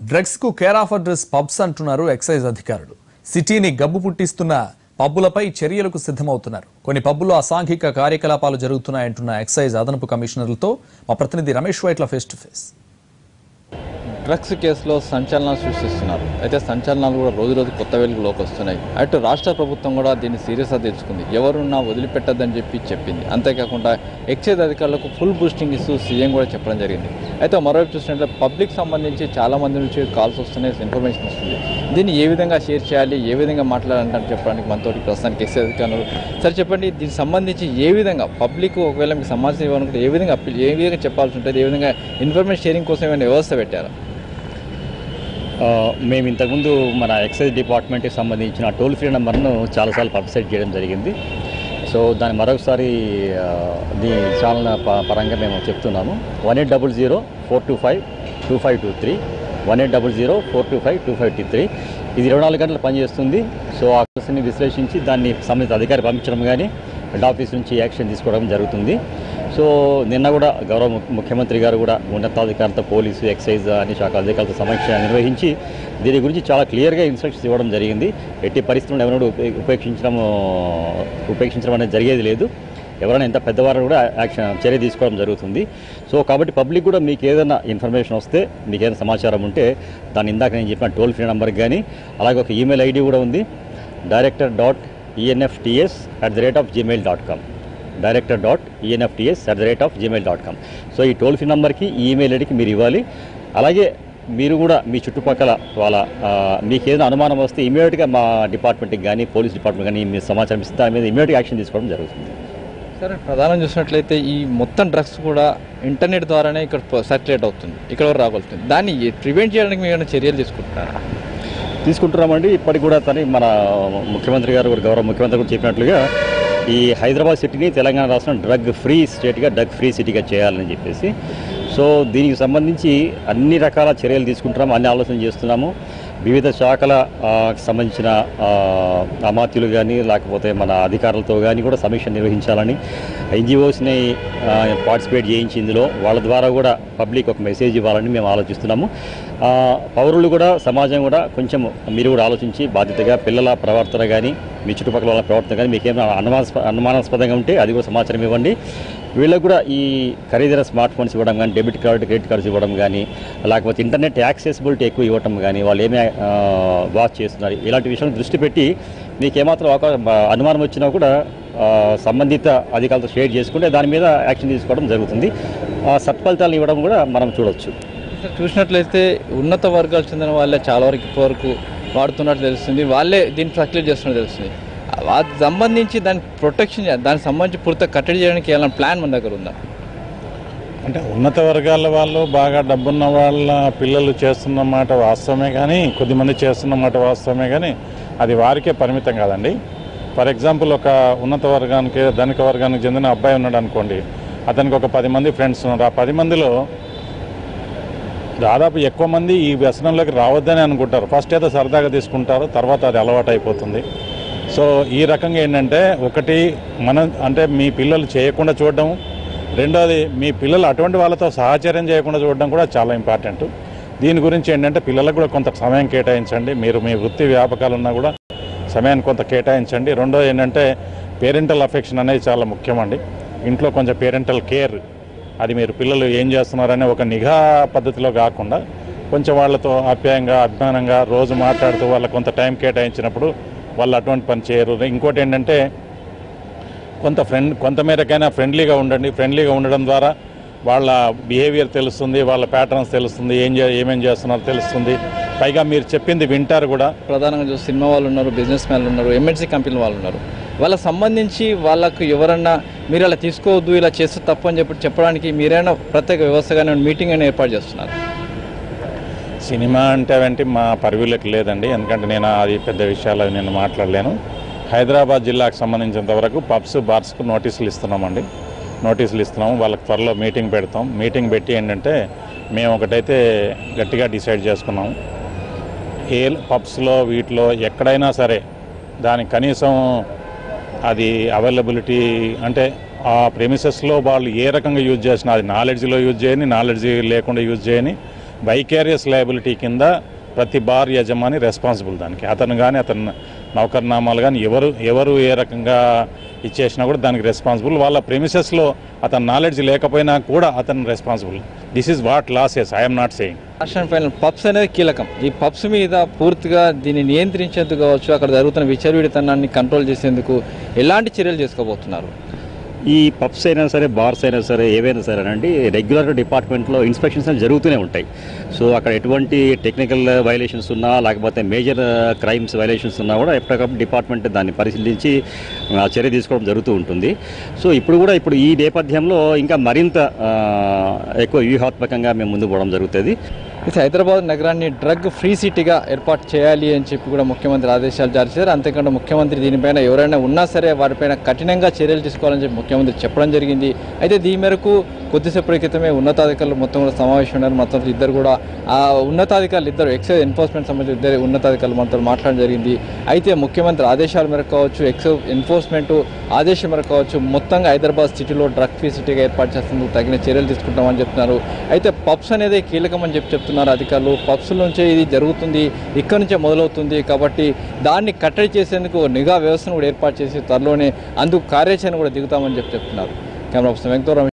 drugs కు care of address pubs అంటున్నారు excise అధికారులు సిటీని గబ్బు పుట్టిస్తున్న పబ్బులపై చర్యలకు సిద్ధమవుతున్నారు కొన్ని పబ్బుల్లో అసాంఘిక కార్యకలాపాలు జరుగుతున్నాయంటున్న ఎక్సైజ్ అదనపు కమిషనర్లతో మా ప్రతినిధి Ramesh Vaitla face to face drugs కేసులో సంచలనాలు సృష్టిస్తున్నారు అయితే సంచలనాలు కూడా రోజు రోజు కొత్త వెలుగులోకి వస్తున్నాయి అటు రాష్ట్ర ప్రభుత్వం కూడా దీన్ని సీరియస్గా తెలుసుకుంది ఎవరున్నా వదిలిపెట్టద్దని చెప్పి చెప్పింది అంతేకాకుండా ఎక్సైజ్ అధికారులకు ఫుల్ బూస్టింగ్ ఇస్తూ సీఎం కూడా చెప్పడం జరిగింది అయితే మరోవైపు చూసినట్లయితే పబ్లిక్ సంబంధించి చాలా మంది నుంచి కాల్స్ వస్తున్నాయి ఇన్ఫర్మేషన్ వస్తుంది దీన్ని ఏ విధంగా షేర్ చేయాలి ఏ విధంగా మాట్లాడాలంటే చెప్పడానికి మనతో ప్రస్తుతానికి ఎక్సైజ్ అధికారులు సరే చెప్పండి దీనికి సంబంధించి ఏ విధంగా పబ్లిక్ ఒకవేళ మీకు సమాచారం ఇవ్వాలనుకుంటే ఏ విధంగా అప్పీల్ ఏ విధంగా చెప్పాల్సి ఉంటుంది ఏ విధంగా ఇన్ఫర్మేషన్ షేరింగ్ కోసం ఏమైనా వ్యవస్థ పెట్టారా ఆ, మేము ఇంతకుముందు మన ఎక్సైజ్ డిపార్ట్మెంట్కి సంబంధించిన టోల్ ఫ్రీ నెంబర్ను చాలాసార్లు పబ్లిసైడ్ చేయడం జరిగింది సో దాన్ని మరొకసారి ఆ, దీని ఛానల్ ప- పరంగా మేము చెప్తున్నాము one eight double zero four two five two five two three one eight double zero four two five two five two three ఇది ఇరవై నాలుగు గంటలు పనిచేస్తుంది సో ఆ కేసుని విశ్లేషించి దాన్ని సంబంధిత అధికారి పంపించడం కానీ హెడ్ ఆఫీస్ నుంచి యాక్షన్ తీసుకోవడం జరుగుతుంది సో నిన్న కూడా గౌరవ ము- ముఖ్యమంత్రి గారు కూడా ఉన్నతాధికారులతో పోలీసు ఎక్సైజ్ అన్ని శాఖ అధికారులతో సమీక్ష నిర్వహించి దీని గురించి చాలా క్లియర్గా ఇన్స్ట్రక్షన్స్ ఇవ్వడం జరిగింది ఎట్టి పరిస్థితుల్లో ఎవరైనా ఉపే- ఉపేక్షించడం ఉపేక్షించడం అనేది జరిగేది లేదు ఎవరైనా ఎంత పెద్దవారు కూడా యాక్షన్ చర్య తీసుకోవడం జరుగుతుంది సో కాబట్టి పబ్లిక్ కూడా మీకు ఏదైనా ఇన్ఫర్మేషన్ వస్తే మీకు ఏదైనా సమాచారం ఉంటే దాన్ని ఇందాక నేను చెప్పిన టోల్ ఫ్రీ నెంబర్కి కానీ అలాగే ఒక ఈమెయిల్ ఐడి కూడా ఉంది director dot ENFTS at the rate of Gmail dot com director dot ENFTS at the rate of Gmail dot com so ఈ టోల్ ఫ్రీ నెంబర్కి ఈ ఈమెయిల్ ఐడికి మీరు ఇవ్వాలి అలాగే మీరు కూడా మీ చుట్టుపక్కల వాళ్ళ ఆ, మీకు ఏదైనా అనుమానం వస్తే ఇమీడియట్గా మా డిపార్ట్మెంట్కి కానీ పోలీస్ డిపార్ట్మెంట్ కానీ మీ సమాచారం ఇస్తే దాని మీద ఇమీడియట్గా యాక్షన్ తీసుకోవడం జరుగుతుంది సరే ప్రధానం చూసినట్లయితే ఈ మొత్తం డ్రగ్స్ కూడా ఇంటర్నెట్ ద్వారానే ఇక్కడ సర్క్యులేట్ అవుతుంది ఇక్కడ వరకు రాగలుగుతుంది దాన్ని ప్రివెంట్ చేయడానికి మీరు ఏమైనా చర్యలు తీసుకుంటున్నారా తీసుకుంటున్నామండి ఇప్పటికి కూడా తని మన ముఖ్యమంత్రి గారు కూడా గౌరవ ముఖ్యమంత్రి కూడా చెప్పినట్లుగా ఈ హైదరాబాద్ సిటీని తెలంగాణ రాష్ట్రం డ్రగ్ ఫ్రీ స్టేట్గా డ్రగ్ ఫ్రీ సిటీగా చేయాలని చెప్పేసి సో దీనికి సంబంధించి అన్ని రకాల చర్యలు తీసుకుంటున్నాము అన్ని ఆలోచన చేస్తున్నాము వివిధ శాఖల ఆ, సంబంధించిన ఆ, అమాత్యులు కానీ లేకపోతే మన అధికారులతో కానీ కూడా సమీక్ష నిర్వహించాలని ఎన్జిఓస్ని పార్టిసిపేట్ చేయించి ఇందులో వాళ్ళ ద్వారా కూడా పబ్లిక్ ఒక మెసేజ్ ఇవ్వాలని మేము ఆలోచిస్తున్నాము ఆ, పౌరులు కూడా సమాజం కూడా కొంచెం మీరు కూడా ఆలోచించి బాధ్యతగా పిల్లల ప్రవర్తన కానీ మీ చుట్టుపక్కల వాళ్ళ ప్రవర్తన కానీ మీకు ఏమైనా అనుమానాస్ప అనుమానాస్పదంగా ఉంటే అది కూడా సమాచారం ఇవ్వండి వీళ్ళకు కూడా ఈ ఖరీదైన స్మార్ట్ ఫోన్స్ ఇవ్వడం కానీ డెబిట్ కార్డు క్రెడిట్ కార్డ్స్ ఇవ్వడం కానీ లేకపోతే ఇంటర్నెట్ యాక్సెసిబిలిటీ ఎక్కువ ఇవ్వడం కానీ వాళ్ళు ఏమి వాచ్ చేస్తున్నారు ఇలాంటి విషయాలను దృష్టి పెట్టి మీకు ఏమాత్రం అవకాశం ఆ, అనుమానం వచ్చినా కూడా ఆ, సంబంధిత అధికారులతో షేర్ చేసుకుంటే దాని మీద యాక్షన్ తీసుకోవడం జరుగుతుంది ఆ, సత్ఫలితాలను ఇవ్వడం కూడా మనం చూడొచ్చు సార్ చూసినట్లయితే ఉన్నత వర్గాలకు చెందిన వాళ్ళే చాలా వరకు ఇప్పటివరకు వాడుతున్నట్టు తెలుస్తుంది వాళ్ళే దీన్ని సర్క్యులేట్ చేస్తున్నట్టు తెలుస్తుంది వాటికి సంబంధించి దాని ప్రొటెక్షన్ చేయాలి దానికి సంబంధించి పూర్తిగా కట్టడి చేయడానికి ఏమైనా ప్లాన్ మన దగ్గర ఉందా అంటే ఉన్నత వర్గాల వాళ్ళు బాగా డబ్బున్న వాళ్ళ పిల్లలు చేస్తున్న మాట వాస్తవమే కానీ కొద్దిమంది చేస్తున్న మాట వాస్తవమే కానీ అది వారికే పరిమితం కాదండి ఫర్ ఎగ్జాంపుల్ ఒక ఉన్నత వర్గానికి ధనిక వర్గానికి చెందిన అబ్బాయి ఉన్నాడు అనుకోండి అతనికి ఒక పది మంది ఫ్రెండ్స్ ఉన్నారు ఆ పది మందిలో దాదాపు ఎక్కువ మంది ఈ వ్యసనంలోకి రావద్దని అనుకుంటారు ఫస్ట్ ఏదో సరదాగా తీసుకుంటారు తర్వాత అది అలవాటు అయిపోతుంది సో ఈ రకంగా ఏంటంటే ఒకటి మనం అంటే మీ పిల్లలు చేయకుండా చూడడం రెండోది మీ పిల్లలు అటువంటి వాళ్ళతో సహచర్యం చేయకుండా చూడడం కూడా చాలా ఇంపార్టెంట్ దీని గురించి ఏంటంటే పిల్లలకు కూడా కొంత సమయం కేటాయించండి మీరు మీ వృత్తి వ్యాపకాలు ఉన్నా కూడా సమయాన్ని కొంత కేటాయించండి రెండోది ఏంటంటే పేరెంటల్ అఫెక్షన్ అనేది చాలా ముఖ్యమండి ఇంట్లో కొంచెం పేరెంటల్ కేర్ అది మీరు పిల్లలు ఏం చేస్తున్నారనే ఒక నిఘా పద్ధతిలో కాకుండా కొంచెం వాళ్ళతో ఆప్యాయంగా అభిమానంగా రోజు మాట్లాడుతూ వాళ్ళకి కొంత టైం కేటాయించినప్పుడు వాళ్ళు అటువంటి పని చేయరు ఇంకోటి ఏంటంటే కొంత ఫ్రెండ్ కొంతమేరకైనా ఫ్రెండ్లీగా ఉండండి ఫ్రెండ్లీగా ఉండడం ద్వారా వాళ్ళ బిహేవియర్ తెలుస్తుంది వాళ్ళ ప్యాటర్న్స్ తెలుస్తుంది ఏం చే ఏమేం చేస్తున్నారో తెలుస్తుంది పైగా మీరు చెప్పింది వింటారు కూడా ప్రధానంగా చూసి సినిమా వాళ్ళు ఉన్నారు బిజినెస్ మ్యాన్లు ఉన్నారు ఎంఎన్సీ కంపెనీల వాళ్ళు ఉన్నారు వాళ్ళకి సంబంధించి వాళ్ళకు ఎవరన్నా మీరు అలా తీసుకోవద్దు ఇలా చేస్తే తప్పు అని చెప్పి చెప్పడానికి మీరైనా ప్రత్యేక వ్యవస్థగానే మీటింగ్ అయినా ఏర్పాటు చేస్తున్నారు సినిమా అంటే అవంటి మా పరివిలోకి లేదండి ఎందుకంటే నేను అది పెద్ద విషయాలు అవి నేను మాట్లాడలేను హైదరాబాద్ జిల్లాకు సంబంధించినంత వరకు పబ్స్ బార్స్కు నోటీసులు ఇస్తున్నామండి నోటీసులు ఇస్తున్నాము వాళ్ళకి త్వరలో మీటింగ్ పెడతాం మీటింగ్ పెట్టి ఏంటంటే మేము ఒకటైతే గట్టిగా డిసైడ్ చేసుకున్నాము ఏ పబ్స్లో వీటిలో ఎక్కడైనా సరే దానికి కనీసం అది అవైలబిలిటీ అంటే ఆ ప్రెమిసెస్లో వాళ్ళు ఏ రకంగా యూజ్ చేసినా అది నాలెడ్జ్లో యూజ్ చేయని నాలెడ్జ్ లేకుండా యూజ్ చేయని వైకేరియస్ లయబిలిటీ కింద ప్రతి బార్ యజమాని రెస్పాన్సిబుల్ దానికి అతను కానీ అతను నౌకర్నామాలు కానీ ఎవరు ఎవరు ఏ రకంగా ఇచ్చేసినా కూడా దానికి రెస్పాన్సిబుల్ వాళ్ళ ప్రెమిసెస్లో అతని నాలెడ్జ్ లేకపోయినా కూడా అతను responsible this is what law says I'm not saying national final pubs అనేది కీలకం ఈ పబ్స్ మీద పూర్తిగా దీన్ని నియంత్రించేందుకు కావచ్చు అక్కడ జరుగుతున్న విచ్చలవిడితనాన్ని కంట్రోల్ చేసేందుకు ఎలాంటి చర్యలు చేసుకోబోతున్నారు ఈ పబ్స్ అయినా సరే బార్స్ అయినా సరే ఏవైనా సరే అండి రెగ్యులర్ డిపార్ట్మెంట్లో ఇన్స్పెక్షన్స్ అనేవి జరుగుతూనే ఉంటాయి సో అక్కడ ఎటువంటి టెక్నికల్ వైలేషన్స్ ఉన్నా లేకపోతే మేజర్ క్రైమ్స్ వైలేషన్స్ ఉన్నా కూడా ఎప్పటికప్పుడు డిపార్ట్మెంట్ దాన్ని పరిశీలించి ఆ, చర్య తీసుకోవడం జరుగుతూ ఉంటుంది సో ఇప్పుడు కూడా ఇప్పుడు ఈ నేపథ్యంలో ఇంకా మరింత ఆ, ఎక్కువ వ్యూహాత్మకంగా మేము ముందుకు పోవడం జరుగుతుంది అయితే హైదరాబాద్ నగరాన్ని డ్రగ్ ఫ్రీ సిటీగా ఏర్పాటు చేయాలి అని చెప్పి కూడా ముఖ్యమంత్రి ఆదేశాలు జారీ చేశారు అంతేకాకుండా ముఖ్యమంత్రి దీనిపైన ఎవరైనా ఉన్నా సరే వారిపైన కఠినంగా చర్యలు తీసుకోవాలని చెప్పి ముఖ్యమంత్రి చెప్పడం జరిగింది అయితే దీని మేరకు కొద్దిసేపటి క్రితమే ఉన్నతాధికారులు మొత్తం కూడా సమావేశం ఉన్నారు మొత్తం ఇద్దరు కూడా ఆ ఉన్నతాధికారులు ఇద్దరు ఎక్సైజ్ ఎన్ఫోర్స్మెంట్ సంబంధించిన ఇద్దరు ఉన్నతాధికారులు మనతో మాట్లాడడం జరిగింది అయితే ముఖ్యమంత్రి ఆదేశాల మేరకు కావచ్చు ఎక్సైజ్ ఎన్ఫోర్స్మెంట్ ఆదేశం మేరకు కావచ్చు మొత్తంగా హైదరాబాద్ సిటీలో డ్రగ్ ఫ్రీ సిటీగా ఏర్పాటు చేసేందుకు తగిన చర్యలు తీసుకుంటామని చెప్తున్నారు అయితే పబ్స్ అనేది కీలకమని చెప్పి చెప్తున్నారు అధికారులు పబ్స్ నుంచే ఇది జరుగుతుంది ఇక్కడ నుంచే మొదలవుతుంది కాబట్టి దాన్ని కట్టడి చేసేందుకు నిఘా వ్యవస్థను కూడా ఏర్పాటు చేసి త్వరలోనే అందుకు కార్యాచరణ కూడా దిగుతామని చెప్పి చెప్తున్నారు కెమెరా పర్సన్ వెంకటరావు